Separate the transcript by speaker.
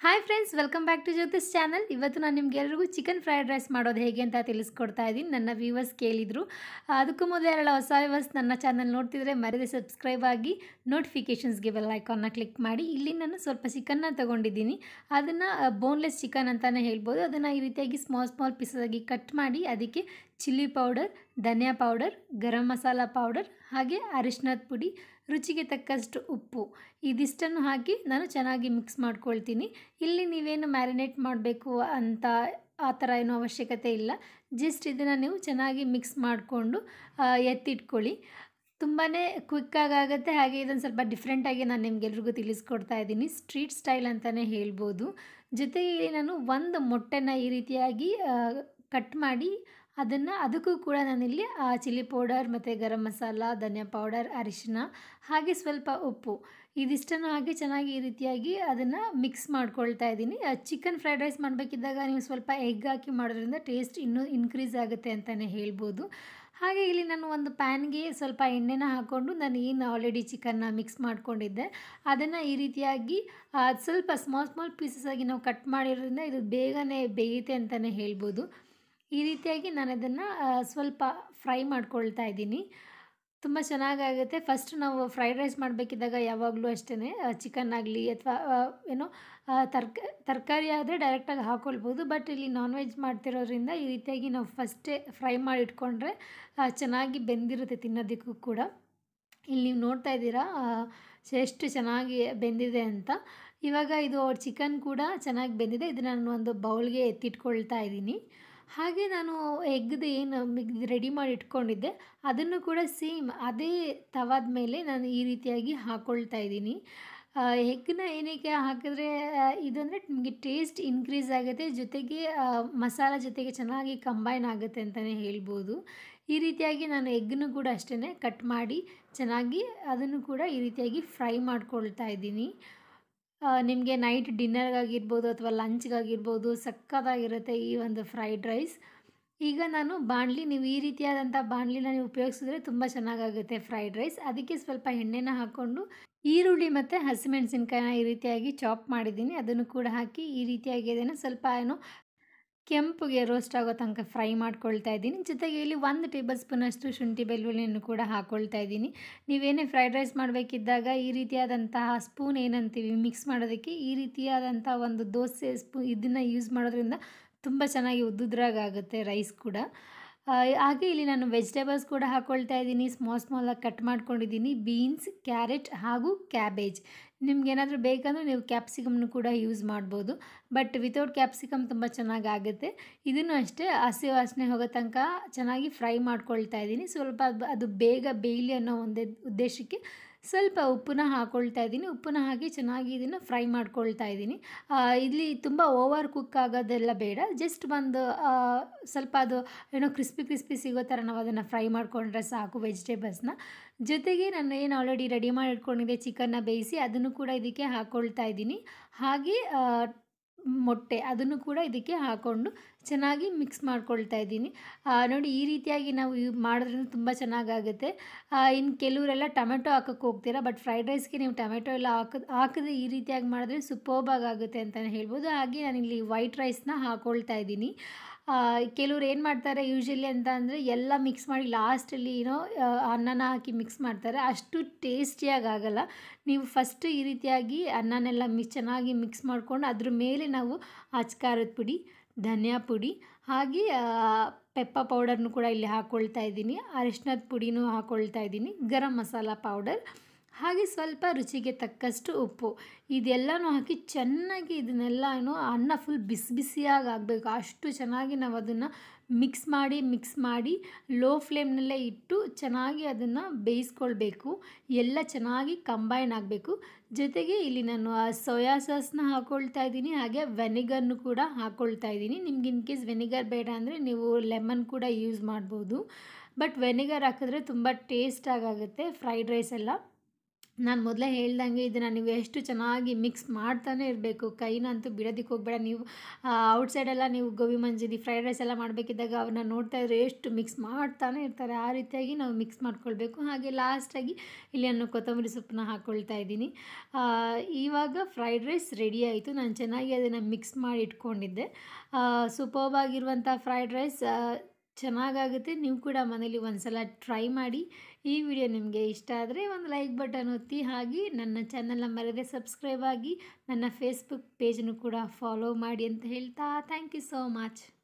Speaker 1: hi friends welcome back to Jyothi's channel ಇವತ್ತು ನಾನು ನಿಮ್ಗೆಲ್ರಿಗೂ ಚಿಕನ್ ಫ್ರೈಡ್ ರೈಸ್ ಮಾಡೋದು ಹೇಗೆ ಅಂತ ತಿಳಿಸ್ಕೊಡ್ತಾ ಇದ್ದೀನಿ ನನ್ನ ವ್ಯೂವರ್ಸ್ ಕೇಳಿದರು ಅದಕ್ಕೂ ಮೊದಲು ಯಾರೆಲ್ಲ ಹೊಸ ವ್ಯೂವರ್ಸ್ ನನ್ನ ಚಾನಲ್ ನೋಡ್ತಿದ್ರೆ ಮರದೇ ಸಬ್ಸ್ಕ್ರೈಬ್ ಆಗಿ ನೋಟಿಫಿಕೇಷನ್ಸ್ಗೆ ಬೆಲ್ ಐಕಾನ್ನ ಕ್ಲಿಕ್ ಮಾಡಿ ಇಲ್ಲಿ ನಾನು ಸ್ವಲ್ಪ ಚಿಕನ್ನ ತೊಗೊಂಡಿದ್ದೀನಿ ಅದನ್ನು ಬೋನ್ಲೆಸ್ ಚಿಕನ್ ಅಂತಲೇ ಹೇಳ್ಬೋದು ಅದನ್ನು ಈ ರೀತಿಯಾಗಿ ಸ್ಮಾಲ್ ಸ್ಮಾಲ್ ಪೀಸಸ್ ಆಗಿ ಕಟ್ ಮಾಡಿ ಅದಕ್ಕೆ ಚಿಲ್ಲಿ ಪೌಡರ್ ಧನಿಯಾ ಪೌಡರ್ ಗರಂ ಮಸಾಲ ಪೌಡರ್ ಹಾಗೆ ಅರಿಶಿನದ ಪುಡಿ ರುಚಿಗೆ ತಕ್ಕಷ್ಟು ಉಪ್ಪು ಇದಿಷ್ಟನ್ನು ಹಾಕಿ ನಾನು ಚೆನ್ನಾಗಿ ಮಿಕ್ಸ್ ಮಾಡ್ಕೊಳ್ತೀನಿ ಇಲ್ಲಿ ನೀವೇನು ಮ್ಯಾರಿನೇಟ್ ಮಾಡಬೇಕು ಅಂತ ಆ ಥರ ಏನೂ ಅವಶ್ಯಕತೆ ಇಲ್ಲ ಜಸ್ಟ್ ಇದನ್ನು ನೀವು ಚೆನ್ನಾಗಿ ಮಿಕ್ಸ್ ಮಾಡಿಕೊಂಡು ಎತ್ತಿಟ್ಕೊಳ್ಳಿ ತುಂಬಾ ಕ್ವಿಕ್ಕಾಗಿ ಆಗುತ್ತೆ ಹಾಗೆ ಇದೊಂದು ಸ್ವಲ್ಪ ಡಿಫ್ರೆಂಟಾಗಿ ನಾನು ನಿಮ್ಗೆಲ್ರಿಗೂ ತಿಳಿಸ್ಕೊಡ್ತಾ ಇದ್ದೀನಿ ಸ್ಟ್ರೀಟ್ ಸ್ಟೈಲ್ ಅಂತಲೇ ಹೇಳ್ಬೋದು ಜೊತೆಗೆ ಇಲ್ಲಿ ನಾನು ಒಂದು ಮೊಟ್ಟೆನ ಈ ರೀತಿಯಾಗಿ ಕಟ್ ಮಾಡಿ ಅದನ್ನು ಅದಕ್ಕೂ ಕೂಡ ನಾನಿಲ್ಲಿ ಚಿಲ್ಲಿ ಪೌಡರ್ ಮತ್ತು ಗರಂ ಮಸಾಲ ಧನಿಯಾ ಪೌಡರ್ ಅರಿಶಿನ ಹಾಗೆ ಸ್ವಲ್ಪ ಉಪ್ಪು ಇದಿಷ್ಟನ್ನು ಹಾಕಿ ಚೆನ್ನಾಗಿ ಈ ರೀತಿಯಾಗಿ ಅದನ್ನು ಮಿಕ್ಸ್ ಮಾಡ್ಕೊಳ್ತಾ ಇದ್ದೀನಿ ಚಿಕನ್ ಫ್ರೈಡ್ ರೈಸ್ ಮಾಡಬೇಕಿದ್ದಾಗ ನೀವು ಸ್ವಲ್ಪ ಎಗ್ ಹಾಕಿ ಮಾಡೋದ್ರಿಂದ ಟೇಸ್ಟ್ ಇನ್ನೂ ಇನ್ಕ್ರೀಸ್ ಆಗುತ್ತೆ ಅಂತಲೇ ಹೇಳ್ಬೋದು ಹಾಗೆ ಇಲ್ಲಿ ನಾನು ಒಂದು ಪ್ಯಾನ್ಗೆ ಸ್ವಲ್ಪ ಎಣ್ಣೆನ ಹಾಕ್ಕೊಂಡು ನಾನು ಏನು ಆಲ್ರೆಡಿ ಚಿಕನ್ನ ಮಿಕ್ಸ್ ಮಾಡ್ಕೊಂಡಿದ್ದೆ ಅದನ್ನು ಈ ರೀತಿಯಾಗಿ ಸ್ವಲ್ಪ ಸ್ಮಾಲ್ ಸ್ಮಾಲ್ ಪೀಸಸ್ ಆಗಿ ನಾವು ಕಟ್ ಮಾಡಿರೋದ್ರಿಂದ ಇದು ಬೇಗನೆ ಬೇಯುತ್ತೆ ಅಂತಲೇ ಹೇಳ್ಬೋದು ಈ ರೀತಿಯಾಗಿ ನಾನು ಅದನ್ನು ಸ್ವಲ್ಪ ಫ್ರೈ ಮಾಡ್ಕೊಳ್ತಾ ಇದ್ದೀನಿ ತುಂಬ ಚೆನ್ನಾಗಾಗುತ್ತೆ ಫಸ್ಟ್ ನಾವು ಫ್ರೈಡ್ ರೈಸ್ ಮಾಡಬೇಕಿದ್ದಾಗ ಯಾವಾಗಲೂ ಅಷ್ಟೇ ಚಿಕನ್ ಆಗಲಿ ಅಥವಾ ಏನೋ ತರ್ಕ ತರಕಾರಿ ಆದರೆ ಡೈರೆಕ್ಟಾಗಿ ಹಾಕ್ಕೊಳ್ಬೋದು ಬಟ್ ಇಲ್ಲಿ ನಾನ್ ವೆಜ್ ಮಾಡ್ತಿರೋದ್ರಿಂದ ಈ ರೀತಿಯಾಗಿ ನಾವು ಫಸ್ಟೇ ಫ್ರೈ ಮಾಡಿ ಇಟ್ಕೊಂಡ್ರೆ ಚೆನ್ನಾಗಿ ಬೆಂದಿರುತ್ತೆ ತಿನ್ನೋದಕ್ಕೂ ಕೂಡ ಇಲ್ಲಿ ನೀವು ನೋಡ್ತಾ ಇದ್ದೀರಾ ಎಷ್ಟು ಚೆನ್ನಾಗಿ ಬೆಂದಿದೆ ಅಂತ ಇವಾಗ ಇದು ಚಿಕನ್ ಕೂಡ ಚೆನ್ನಾಗಿ ಬೆಂದಿದೆ ಇದನ್ನು ನಾನು ಒಂದು ಬೌಲ್ಗೆ ಎತ್ತಿಟ್ಕೊಳ್ತಾ ಇದ್ದೀನಿ ಹಾಗೆ ನಾನು ಎಗ್ದು ಏನು ರೆಡಿ ಮಾಡಿ ಇಟ್ಕೊಂಡಿದ್ದೆ ಅದನ್ನು ಕೂಡ ಸೇಮ್ ಅದೇ ತವಾದ ಮೇಲೆ ನಾನು ಈ ರೀತಿಯಾಗಿ ಹಾಕ್ಕೊಳ್ತಾ ಇದ್ದೀನಿ ಎಗ್ನ ಏನಕ್ಕೆ ಹಾಕಿದ್ರೆ ಇದಂದರೆ ನಿಮಗೆ ಟೇಸ್ಟ್ ಇನ್ಕ್ರೀಸ್ ಆಗುತ್ತೆ ಜೊತೆಗೆ ಮಸಾಲ ಜೊತೆಗೆ ಚೆನ್ನಾಗಿ ಕಂಬೈನ್ ಆಗುತ್ತೆ ಅಂತಲೇ ಹೇಳ್ಬೋದು ಈ ರೀತಿಯಾಗಿ ನಾನು ಎಗ್ನು ಕೂಡ ಅಷ್ಟೇ ಕಟ್ ಮಾಡಿ ಚೆನ್ನಾಗಿ ಅದನ್ನು ಕೂಡ ಈ ರೀತಿಯಾಗಿ ಫ್ರೈ ಮಾಡ್ಕೊಳ್ತಾ ಇದ್ದೀನಿ ನಿಮಗೆ ನೈಟ್ ಡಿನ್ನರ್ಗಾಗಿರ್ಬೋದು ಅಥವಾ ಲಂಚ್ಗಾಗಿರ್ಬೋದು ಸಕ್ಕತ್ತಾಗಿರುತ್ತೆ ಈ ಒಂದು ಫ್ರೈಡ್ ರೈಸ್ ಈಗ ನಾನು ಬಾಣಲಿ ನೀವು ಈ ರೀತಿಯಾದಂಥ ಬಾಣಲಿನ ನೀವು ಉಪಯೋಗಿಸಿದ್ರೆ ತುಂಬ ಚೆನ್ನಾಗಾಗುತ್ತೆ ಫ್ರೈಡ್ ರೈಸ್ ಅದಕ್ಕೆ ಸ್ವಲ್ಪ ಎಣ್ಣೆನ ಹಾಕ್ಕೊಂಡು ಈರುಳ್ಳಿ ಮತ್ತು ಹಸಿಮೆಣಸಿನ್ಕಾಯಿನ ಈ ರೀತಿಯಾಗಿ ಚಾಪ್ ಮಾಡಿದ್ದೀನಿ ಅದನ್ನು ಕೂಡ ಹಾಕಿ ಈ ರೀತಿಯಾಗಿ ಅದನ್ನು ಸ್ವಲ್ಪ ಏನೋ ಕೆಂಪುಗೆ ರೋಸ್ಟ್ ಆಗೋ ತನಕ ಫ್ರೈ ಮಾಡ್ಕೊಳ್ತಾ ಇದ್ದೀನಿ ಜೊತೆಗೆ ಇಲ್ಲಿ ಒಂದು ಟೇಬಲ್ ಸ್ಪೂನಷ್ಟು ಶುಂಠಿ ಬೆಳ್ಳುಳ್ಳಿಯನ್ನು ಕೂಡ ಹಾಕ್ಕೊಳ್ತಾ ಇದ್ದೀನಿ ನೀವೇನೇ ಫ್ರೈಡ್ ರೈಸ್ ಮಾಡಬೇಕಿದ್ದಾಗ ಈ ರೀತಿಯಾದಂತಹ ಸ್ಪೂನ್ ಏನಂತೀವಿ ಮಿಕ್ಸ್ ಮಾಡೋದಕ್ಕೆ ಈ ರೀತಿಯಾದಂಥ ಒಂದು ದೋಸೆ ಸ್ಪೂ ಇದನ್ನು ಯೂಸ್ ಮಾಡೋದ್ರಿಂದ ತುಂಬ ಚೆನ್ನಾಗಿ ಉದ್ದುದ್ರಾಗುತ್ತೆ ರೈಸ್ ಕೂಡ ಹಾಗೆ ಇಲ್ಲಿ ನಾನು ವೆಜಿಟೇಬಲ್ಸ್ ಕೂಡ ಹಾಕ್ಕೊಳ್ತಾ ಇದ್ದೀನಿ ಸ್ಮಾಲ್ ಸ್ಮಾಲಾಗಿ ಕಟ್ ಮಾಡ್ಕೊಂಡಿದ್ದೀನಿ ಬೀನ್ಸ್ ಕ್ಯಾರೆಟ್ ಹಾಗೂ ಕ್ಯಾಬೇಜ್ ನಿಮ್ಗೇನಾದರೂ ಬೇಕಂದ್ರೆ ನೀವು ಕ್ಯಾಪ್ಸಿಕಮ್ನು ಕೂಡ ಯೂಸ್ ಮಾಡ್ಬೋದು ಬಟ್ ವಿತೌಟ್ ಕ್ಯಾಪ್ಸಿಕಮ್ ತುಂಬ ಚೆನ್ನಾಗಿ ಆಗುತ್ತೆ ಇದನ್ನು ಅಷ್ಟೇ ಹಸಿ ವಾಸನೆ ಹೋಗೋ ತನಕ ಚೆನ್ನಾಗಿ ಫ್ರೈ ಮಾಡ್ಕೊಳ್ತಾ ಇದ್ದೀನಿ ಸ್ವಲ್ಪ ಅದು ಬೇಗ ಬೇಯಲಿ ಅನ್ನೋ ಒಂದೇ ಉದ್ದೇಶಕ್ಕೆ ಸ್ವಲ್ಪ ಉಪ್ಪನ್ನ ಹಾಕ್ಕೊಳ್ತಾ ಇದ್ದೀನಿ ಉಪ್ಪನ್ನ ಹಾಕಿ ಚೆನ್ನಾಗಿ ಇದನ್ನು ಫ್ರೈ ಮಾಡ್ಕೊಳ್ತಾ ಇದ್ದೀನಿ ಇಲ್ಲಿ ತುಂಬ ಓವರ್ ಕುಕ್ ಆಗೋದೆಲ್ಲ ಬೇಡ ಜಸ್ಟ್ ಒಂದು ಸ್ವಲ್ಪ ಅದು ಏನೋ ಕ್ರಿಸ್ಪಿ ಕ್ರಿಸ್ಪಿ ಸಿಗೋ ಥರ ನಾವು ಅದನ್ನು ಫ್ರೈ ಮಾಡಿಕೊಂಡ್ರೆ ಸಾಕು ವೆಜಿಟೇಬಲ್ಸ್ನ ಜೊತೆಗೆ ನಾನು ಏನು ಆಲ್ರೆಡಿ ರೆಡಿ ಮಾಡಿ ಇಟ್ಕೊಂಡಿದ್ದೆ ಚಿಕನ್ನ ಬೇಯಿಸಿ ಅದನ್ನು ಕೂಡ ಇದಕ್ಕೆ ಹಾಕ್ಕೊಳ್ತಾ ಇದ್ದೀನಿ ಹಾಗೆ ಮೊಟ್ಟೆ ಅದನ್ನು ಕೂಡ ಇದಕ್ಕೆ ಹಾಕ್ಕೊಂಡು ಚೆನ್ನಾಗಿ ಮಿಕ್ಸ್ ಮಾಡ್ಕೊಳ್ತಾ ಇದ್ದೀನಿ ನೋಡಿ ಈ ರೀತಿಯಾಗಿ ನಾವು ಮಾಡೋದ್ರಿಂದ ತುಂಬ ಚೆನ್ನಾಗಾಗುತ್ತೆ ಇನ್ನು ಕೆಲವರೆಲ್ಲ ಟೊಮೆಟೊ ಹಾಕೋಕ್ಕೆ ಹೋಗ್ತೀರಾ ಬಟ್ ಫ್ರೈಡ್ ರೈಸ್ಗೆ ನೀವು ಟೊಮೆಟೊ ಎಲ್ಲ ಹಾಕೋದು ಹಾಕಿದ್ರೆ ಈ ರೀತಿಯಾಗಿ ಮಾಡಿದ್ರೆ ಸೂಪರ್ಬಾಗಿ ಆಗುತ್ತೆ ಅಂತಲೇ ಹೇಳ್ಬೋದು ಹಾಗೆ ನಾನಿಲ್ಲಿ ವೈಟ್ ರೈಸ್ನ ಹಾಕ್ಕೊಳ್ತಾ ಇದ್ದೀನಿ ಕೆಲವ್ರು ಏನು ಮಾಡ್ತಾರೆ ಯೂಶ್ವಲಿ ಅಂತ ಅಂದರೆ ಎಲ್ಲ ಮಿಕ್ಸ್ ಮಾಡಿ ಲಾಸ್ಟಲ್ಲಿ ಏನೋ ಅನ್ನನ ಹಾಕಿ ಮಿಕ್ಸ್ ಮಾಡ್ತಾರೆ ಅಷ್ಟು ಟೇಸ್ಟಿಯಾಗಿ ಆಗೋಲ್ಲ ನೀವು ಫಸ್ಟು ಈ ರೀತಿಯಾಗಿ ಅನ್ನನೆಲ್ಲ ಮಿಕ್ಸ್ ಚೆನ್ನಾಗಿ ಮಿಕ್ಸ್ ಮಾಡ್ಕೊಂಡು ಅದ್ರ ಮೇಲೆ ನಾವು ಅಚ್ಕಾರದ ಪುಡಿ ಧನಿಯಾ ಪುಡಿ ಹಾಗೆ ಪೆಪ್ಪ ಪೌಡರ್ನು ಕೂಡ ಇಲ್ಲಿ ಹಾಕ್ಕೊಳ್ತಾ ಇದ್ದೀನಿ ಅರಿಶಿನದ ಪುಡಿನೂ ಹಾಕ್ಕೊಳ್ತಾ ಇದ್ದೀನಿ ಗರಂ ಮಸಾಲ ಪೌಡರ್ ಹಾಗೆ ಸ್ವಲ್ಪ ರುಚಿಗೆ ತಕ್ಕಷ್ಟು ಉಪ್ಪು ಇದೆಲ್ಲನೂ ಹಾಕಿ ಚೆನ್ನಾಗಿ ಇದನ್ನೆಲ್ಲ ಏನೋ ಅನ್ನ ಫುಲ್ ಬಿಸಿ ಬಿಸಿಯಾಗಿ ಆಗಬೇಕು ಅಷ್ಟು ಚೆನ್ನಾಗಿ ನಾವು ಅದನ್ನು ಮಿಕ್ಸ್ ಮಾಡಿ ಮಿಕ್ಸ್ ಮಾಡಿ ಲೋ ಫ್ಲೇಮ್ನಲ್ಲೇ ಇಟ್ಟು ಚೆನ್ನಾಗಿ ಅದನ್ನು ಬೇಯಿಸ್ಕೊಳ್ಬೇಕು ಎಲ್ಲ ಚೆನ್ನಾಗಿ ಕಂಬೈನ್ ಆಗಬೇಕು ಜೊತೆಗೆ ಇಲ್ಲಿ ನಾನು ಸೋಯಾ ಸಾಸ್ನ ಹಾಕ್ಕೊಳ್ತಾ ಇದ್ದೀನಿ ಹಾಗೆ ವೆನಿಗರ್ನು ಕೂಡ ಹಾಕ್ಕೊಳ್ತಾ ಇದ್ದೀನಿ ನಿಮ್ಗೆ ಇನ್ ಕೇಸ್ ವೆನಿಗರ್ ಬೇಡ ಅಂದರೆ ನೀವು ಲೆಮನ್ ಕೂಡ ಯೂಸ್ ಮಾಡ್ಬೋದು ಬಟ್ ವೆನಿಗರ್ ಹಾಕಿದ್ರೆ ತುಂಬ ಟೇಸ್ಟಾಗುತ್ತೆ ಫ್ರೈಡ್ ರೈಸ್ ಎಲ್ಲ ನಾನು ಮೊದಲೇ ಹೇಳ್ದಂಗೆ ಇದನ್ನು ನೀವು ಎಷ್ಟು ಚೆನ್ನಾಗಿ ಮಿಕ್ಸ್ ಮಾಡ್ತಾನೆ ಇರಬೇಕು ಕೈನಂತೂ ಬಿಡೋದಕ್ಕೆ ಹೋಗಬೇಡ ನೀವು ಔಟ್ಸೈಡೆಲ್ಲ ನೀವು ಗೋಬಿ ಮಂಚೂರಿ ಫ್ರೈಡ್ ರೈಸ್ ಎಲ್ಲ ಮಾಡಬೇಕಿದ್ದಾಗ ಅವನ್ನ ನೋಡ್ತಾ ಇದ್ರೆ ಎಷ್ಟು ಮಿಕ್ಸ್ ಮಾಡ್ತಾನೆ ಇರ್ತಾರೆ ಆ ರೀತಿಯಾಗಿ ನಾವು ಮಿಕ್ಸ್ ಮಾಡ್ಕೊಳ್ಬೇಕು ಹಾಗೆ ಲಾಸ್ಟಾಗಿ ಇಲ್ಲಿ ನಾನು ಕೊತ್ತಂಬರಿ ಸೊಪ್ಪನ್ನ ಹಾಕ್ಕೊಳ್ತಾ ಇದ್ದೀನಿ ಇವಾಗ ಫ್ರೈಡ್ ರೈಸ್ ರೆಡಿ ಆಯಿತು ನಾನು ಚೆನ್ನಾಗಿ ಅದನ್ನು ಮಿಕ್ಸ್ ಮಾಡಿ ಇಟ್ಕೊಂಡಿದ್ದೆ ಸೂಪರ್ಬ್ ಆಗಿರುವಂಥ ಫ್ರೈಡ್ ರೈಸ್ ಚೆನ್ನಾಗಾಗುತ್ತೆ ನೀವು ಕೂಡ ಮನೇಲಿ ಒಂದ್ಸಲ ಟ್ರೈ ಮಾಡಿ ಈ ವಿಡಿಯೋ ನಿಮಗೆ ಇಷ್ಟ ಆದರೆ ಒಂದು ಲೈಕ್ ಬಟನ್ ಒತ್ತಿ ಹಾಗೆ ನನ್ನ ಚಾನಲ್ನ ಮರೆಯದೆ ಸಬ್ಸ್ಕ್ರೈಬ್ ಆಗಿ ನನ್ನ ಫೇಸ್ಬುಕ್ ಪೇಜನ್ನು ಕೂಡ ಫಾಲೋ ಮಾಡಿ ಅಂತ ಹೇಳ್ತಾ ಥ್ಯಾಂಕ್ ಯು ಸೋ ಮಚ್